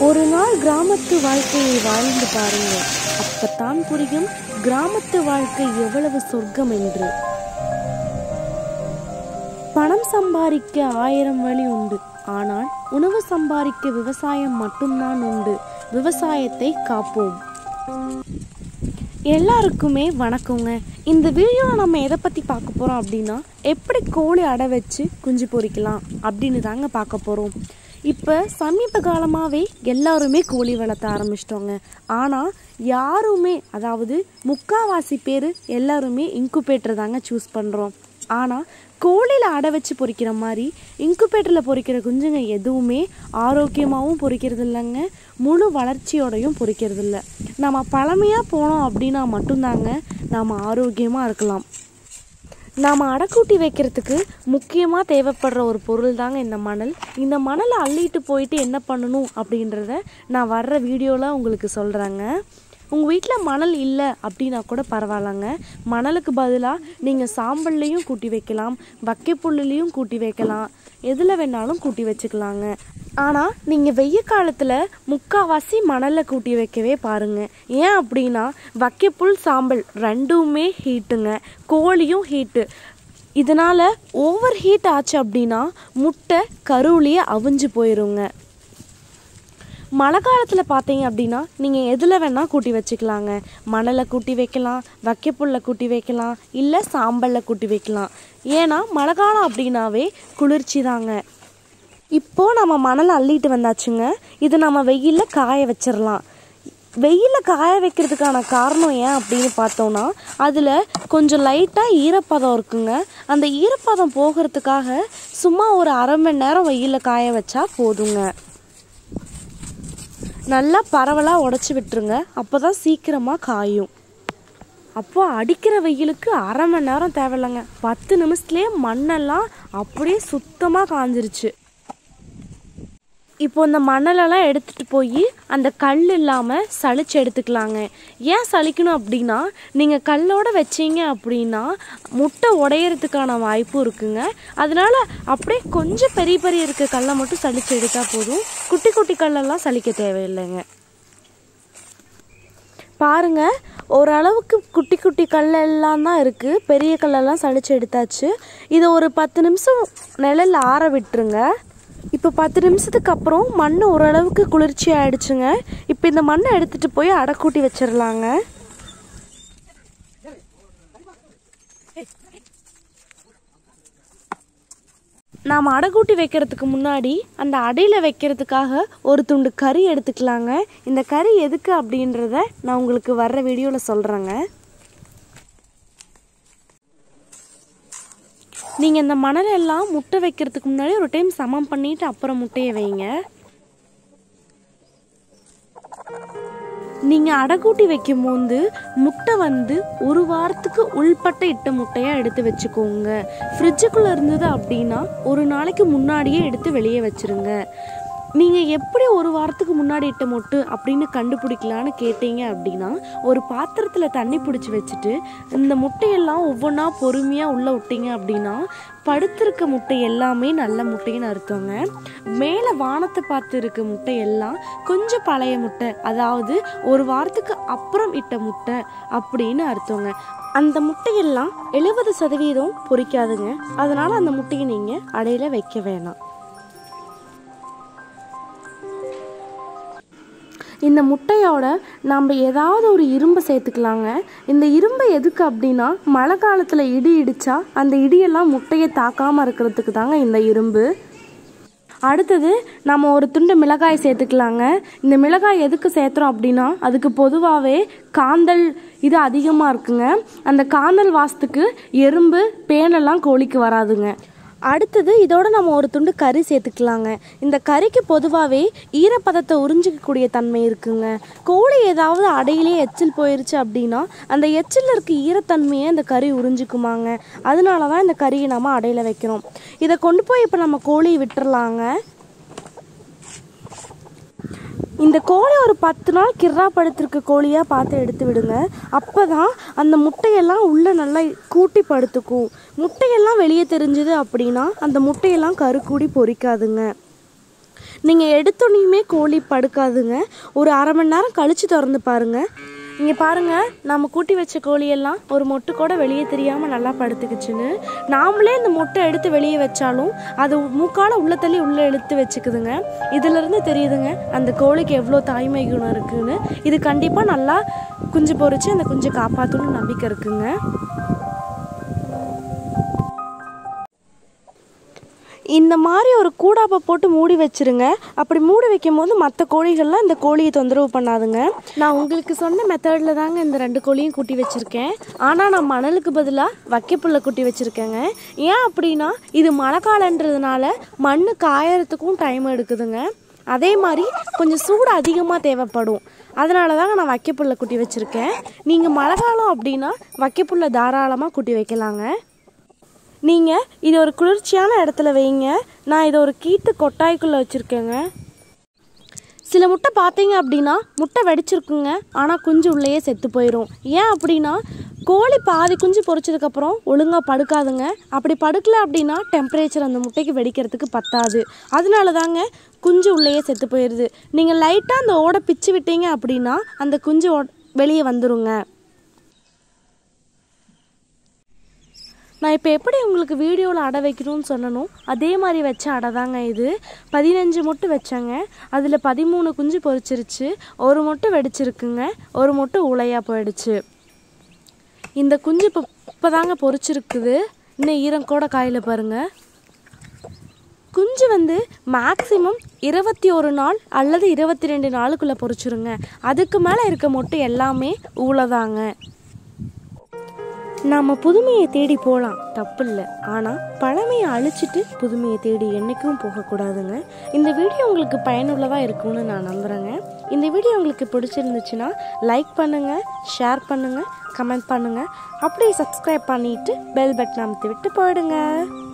ஒரு நாள் கிராமத்து வாழ்க்கையை வாழ்ந்து பாருங்க அப்பத்தான் புரியும் கிராமத்து வாழ்க்கை எவ்வளவு சொர்க்கம் என்று பணம் சம்பாதிக்க ஆயிரம் வழி உண்டு ஆனால் உணவு சம்பாதிக்க விவசாயம் மட்டும்தான் உண்டு விவசாயத்தை காப்போம் எல்லாருக்குமே வணக்கங்க இந்த வீடியோவில் நம்ம எதை பற்றி பார்க்க போகிறோம் அப்படின்னா எப்படி கோழி அடை வச்சு குஞ்சு பொரிக்கலாம் அப்படின்னு தாங்க பார்க்க போகிறோம் இப்போ சமீப காலமாகவே எல்லாருமே கோழி வளர்த்த ஆரம்பிச்சிட்டோங்க ஆனால் யாருமே அதாவது முக்காவாசி பேர் எல்லாருமே இன்குபேட்டர் தாங்க சூஸ் பண்ணுறோம் ஆனால் கோழியில் அடை வச்சு பொரிக்கிற மாதிரி இன்குபேட்டரில் பொரிக்கிற குஞ்சுங்க எதுவுமே ஆரோக்கியமாகவும் பொரிக்கிறது இல்லைங்க முழு வளர்ச்சியோடையும் பொரிக்கிறது இல்லை நம்ம பழமையாக போனோம் அப்படின்னா மட்டும்தாங்க நாம் ஆரோக்கியமாக இருக்கலாம் நாம் அடைக்கூட்டி வைக்கிறதுக்கு முக்கியமாக தேவைப்படுற ஒரு பொருள் தாங்க இந்த மணல் இந்த மணலை அள்ளிட்டு போயிட்டு என்ன பண்ணணும் அப்படின்றத நான் வர்ற வீடியோவில் உங்களுக்கு சொல்கிறேங்க உங்கள் வீட்டில் மணல் இல்லை அப்படின்னா கூட பரவாயில்லங்க மணலுக்கு பதிலாக நீங்கள் சாம்பல்லையும் கூட்டி வைக்கலாம் வக்கைப்புல்லுலேயும் கூட்டி வைக்கலாம் எதில் வேணாலும் கூட்டி வச்சுக்கலாங்க ஆனால் நீங்கள் வெய்ய காலத்தில் முக்காவாசி மணலில் கூட்டி வைக்கவே பாருங்கள் ஏன் அப்படின்னா வக்கைப்புல் சாம்பல் ரெண்டுமே ஹீட்டுங்க கோழியும் ஹீட்டு இதனால் ஓவர் ஹீட் ஆச்சு அப்படின்னா முட்டை கருவிலேயே அவிஞ்சு போயிருங்க மழை காலத்தில் பார்த்தீங்க அப்படின்னா நீங்கள் எதில் வேணால் கூட்டி வச்சுக்கலாங்க மணலை கூட்டி வைக்கலாம் வைக்கப்புல்ல கூட்டி வைக்கலாம் இல்லை சாம்பலில் கூட்டி வைக்கலாம் ஏன்னா மழை காலம் அப்படின்னாவே குளிர்ச்சி தாங்க இப்போது நம்ம மணலை அள்ளிட்டு வந்தாச்சுங்க இது நம்ம வெயிலில் காய வச்சிடலாம் வெயிலில் காய வைக்கிறதுக்கான காரணம் ஏன் அப்படின்னு பார்த்தோன்னா அதில் கொஞ்சம் லைட்டாக ஈரப்பதம் இருக்குங்க அந்த ஈரப்பதம் போகிறதுக்காக சும்மா ஒரு அரை மணி நேரம் வெயிலில் காய வச்சா போதுங்க நல்லா பரவலாக உடச்சி விட்டுருங்க அப்போ தான் சீக்கிரமாக காயும் அப்போ அடிக்கிற வெயிலுக்கு அரை மணி நேரம் தேவையில்லைங்க பத்து நிமிஷத்துலேயே மண்ணெல்லாம் அப்படியே சுத்தமாக காஞ்சிருச்சு இப்போ இந்த மணலெல்லாம் எடுத்துகிட்டு போய் அந்த கல் இல்லாமல் சளிச்சு எடுத்துக்கலாங்க ஏன் சலிக்கணும் அப்படின்னா நீங்கள் கல்லோட வச்சீங்க அப்படின்னா முட்டை உடையறதுக்கான வாய்ப்பும் இருக்குங்க அதனால அப்படியே கொஞ்சம் பெரிய பெரிய இருக்க கல்லை மட்டும் சளிச்சு எடுத்தால் போதும் குட்டி குட்டி கல்லெல்லாம் சலிக்க தேவையில்லைங்க பாருங்க ஓரளவுக்கு குட்டி குட்டி கல்லெல்லாம் தான் இருக்குது பெரிய கல்லெல்லாம் சளிச்சு எடுத்தாச்சு இதை ஒரு பத்து நிமிஷம் நிழல்ல ஆற விட்டுருங்க இப்போ பத்து நிமிஷத்துக்கு அப்புறம் மண் ஓரளவுக்கு குளிர்ச்சி ஆயிடுச்சுங்க இப்போ இந்த மண்ணை எடுத்துகிட்டு போய் அடைக்கூட்டி வச்சிடலாங்க நாம் அடைக்கூட்டி வைக்கிறதுக்கு முன்னாடி அந்த அடையில் வைக்கிறதுக்காக ஒரு துண்டு கறி எடுத்துக்கலாங்க இந்த கறி எதுக்கு அப்படின்றத நான் உங்களுக்கு வர்ற வீடியோவில் சொல்கிறேங்க நீங்கள் இந்த மணலெல்லாம் முட்டை வைக்கிறதுக்கு முன்னாடி ஒரு டைம் சமம் பண்ணிட்டு அப்புறம் முட்டையை வைங்க நீங்கள் அடைக்கூட்டி வைக்கும் போது முட்டை வந்து ஒரு வாரத்துக்கு உள்பட்ட இட்ட முட்டையாக எடுத்து வச்சுக்கோங்க ஃப்ரிட்ஜுக்குள்ளே இருந்தது அப்படின்னா ஒரு நாளைக்கு முன்னாடியே எடுத்து வெளியே வச்சிருங்க நீங்கள் எப்படி ஒரு வாரத்துக்கு முன்னாடி இட்ட மொட்டு அப்படின்னு கண்டுபிடிக்கலான்னு கேட்டீங்க அப்படின்னா ஒரு பாத்திரத்தில் தண்ணி பிடிச்சி வச்சுட்டு இந்த முட்டையெல்லாம் ஒவ்வொன்றா பொறுமையாக உள்ளே விட்டீங்க அப்படின்னா படுத்திருக்க முட்டை எல்லாமே நல்ல முட்டைன்னு அர்த்தங்க மேலே வானத்தை பார்த்து இருக்க முட்டை எல்லாம் கொஞ்சம் பழைய முட்டை அதாவது ஒரு வாரத்துக்கு அப்புறம் இட்ட முட்டை அப்படின்னு அர்த்தங்க அந்த முட்டையெல்லாம் எழுபது சதவீதம் பொரிக்காதுங்க அதனால் அந்த முட்டையை நீங்கள் அடையில வைக்க வேணாம் இந்த முட்டையோட நம்ம ஏதாவது ஒரு இரும்பை சேர்த்துக்கலாங்க இந்த இரும்பை எதுக்கு அப்படின்னா மழை காலத்தில் இடி இடிச்சா அந்த இடியெல்லாம் முட்டையை தாக்காமல் இருக்கிறதுக்கு தாங்க இந்த இரும்பு அடுத்தது நம்ம ஒரு துண்டு மிளகாய் சேர்த்துக்கலாங்க இந்த மிளகாய் எதுக்கு சேர்த்துறோம் அப்படின்னா அதுக்கு பொதுவாகவே காந்தல் இது அதிகமாக இருக்குங்க அந்த காந்தல் வாசத்துக்கு எறும்பு பேனெல்லாம் கோழிக்கு வராதுங்க அடுத்தது இதோட நம்ம ஒரு துண்டு கறி சேர்த்துக்கலாங்க இந்த கறிக்கு பொதுவாகவே ஈரப்பதத்தை உறிஞ்சிக்கக்கூடிய தன்மை இருக்குங்க கோழி ஏதாவது அடையிலே எச்சில் போயிருச்சு அப்படின்னா அந்த எச்சில் இருக்க ஈரத்தன்மையை இந்த கறி உறிஞ்சிக்குமாங்க அதனால தான் இந்த கறியை நம்ம அடையில வைக்கிறோம் இதை கொண்டு போய் இப்போ நம்ம கோழியை விட்டுறலாங்க இந்த கோழி ஒரு பத்து நாள் கிர்ரா படுத்திருக்க கோழியாக பார்த்து எடுத்து விடுங்க அப்போ தான் அந்த முட்டையெல்லாம் உள்ளே நல்லா கூட்டி படுத்துக்கும் முட்டையெல்லாம் வெளியே தெரிஞ்சுது அப்படின்னா அந்த முட்டையெல்லாம் கருக்கூடி பொரிக்காதுங்க நீங்கள் எடுத்தோனையுமே கோழி படுக்காதுங்க ஒரு அரை மணி நேரம் கழித்து திறந்து பாருங்க இங்கே பாருங்க நம்ம கூட்டி வச்ச கோழியெல்லாம் ஒரு மொட்டு கூட வெளியே தெரியாமல் நல்லா படுத்துக்குச்சுன்னு நாமளே இந்த மொட்டை எடுத்து வெளியே வச்சாலும் அது மூக்கால உள்ள தள்ளி உள்ளே இழுத்து வச்சுக்குதுங்க இதிலிருந்து தெரியுதுங்க அந்த கோழிக்கு எவ்வளோ தாய்மை குணம் இருக்குன்னு இது கண்டிப்பாக நல்லா குஞ்சு பொறிச்சு அந்த குஞ்சை காப்பாற்றணும்னு நம்பிக்கை இருக்குங்க இந்த மாதிரி ஒரு கூடாப்பை போட்டு மூடி வச்சிருங்க அப்படி மூடி வைக்கும் போது மற்ற கோழிகள்லாம் இந்த கோழியை தொந்தரவு பண்ணாதுங்க நான் உங்களுக்கு சொன்ன மெத்தடில் தாங்க இந்த ரெண்டு கோழியும் கூட்டி வச்சுருக்கேன் ஆனால் நான் மணலுக்கு பதிலாக வைக்கப்புல்ல கூட்டி வச்சுருக்கேங்க ஏன் அப்படின்னா இது மழை காலன்றதுனால மண் காயறதுக்கும் டைம் எடுக்குதுங்க அதே மாதிரி கொஞ்சம் சூடு அதிகமாக தேவைப்படும் அதனால தாங்க நான் வைக்கப்புல்ல குட்டி வச்சுருக்கேன் நீங்கள் மழை காலம் அப்படின்னா வைக்கப்புல்ல தாராளமாக குட்டி வைக்கலாங்க நீங்கள் இது ஒரு குளிர்ச்சியான இடத்துல வைங்க நான் இதை ஒரு கீத்து கொட்டாய்க்குள்ளே வச்சுருக்கேங்க சில முட்டை பார்த்தீங்க அப்படின்னா முட்டை வெடிச்சிருக்குங்க ஆனால் குஞ்சு உள்ளேயே செத்து போயிடும் ஏன் அப்படின்னா கோழி பாதி குஞ்சு பொரிச்சதுக்கப்புறம் ஒழுங்காக படுக்காதுங்க அப்படி படுக்கல அப்படின்னா டெம்பரேச்சர் அந்த முட்டைக்கு வெடிக்கிறதுக்கு பத்தாது அதனால தாங்க குஞ்சு உள்ளேயே செத்து போயிடுது நீங்கள் லைட்டாக அந்த ஓடை பிச்சு விட்டீங்க அப்படின்னா அந்த குஞ்சு வெளியே வந்துருங்க நான் இப்போ எப்படி உங்களுக்கு வீடியோவில் அடை வைக்கணும்னு சொன்னனும் அதே மாதிரி வச்ச அடை தாங்க இது பதினஞ்சு முட்டை வச்சேங்க அதில் பதிமூணு குஞ்சு பொரிச்சிருச்சு ஒரு முட்டை வெடிச்சிருக்குங்க ஒரு முட்டை உலையாக போயிடுச்சு இந்த குஞ்சு இப்போ இப்போ தாங்க பொரிச்சிருக்குது இன்னும் ஈரம் கூட காயில் பாருங்கள் குஞ்சு வந்து மேக்ஸிமம் இருபத்தி ஒரு நாள் அல்லது இருபத்தி ரெண்டு நாளுக்குள்ளே பொரிச்சிருங்க அதுக்கு மேலே இருக்க முட்டை எல்லாமே ஊழதாங்க நாம் புதுமையை தேடி போகலாம் தப்பு இல்லை ஆனால் பழமையை அழிச்சிட்டு புதுமையை தேடி என்றைக்கும் போகக்கூடாதுங்க இந்த வீடியோ உங்களுக்கு பயனுள்ளதாக இருக்கும்னு நான் நம்புகிறேங்க இந்த வீடியோ உங்களுக்கு பிடிச்சிருந்துச்சுன்னா லைக் பண்ணுங்கள் ஷேர் பண்ணுங்கள் கமெண்ட் பண்ணுங்கள் அப்படியே சப்ஸ்கிரைப் பண்ணிவிட்டு பெல் பட்டன் அமைத்து விட்டு போயிடுங்க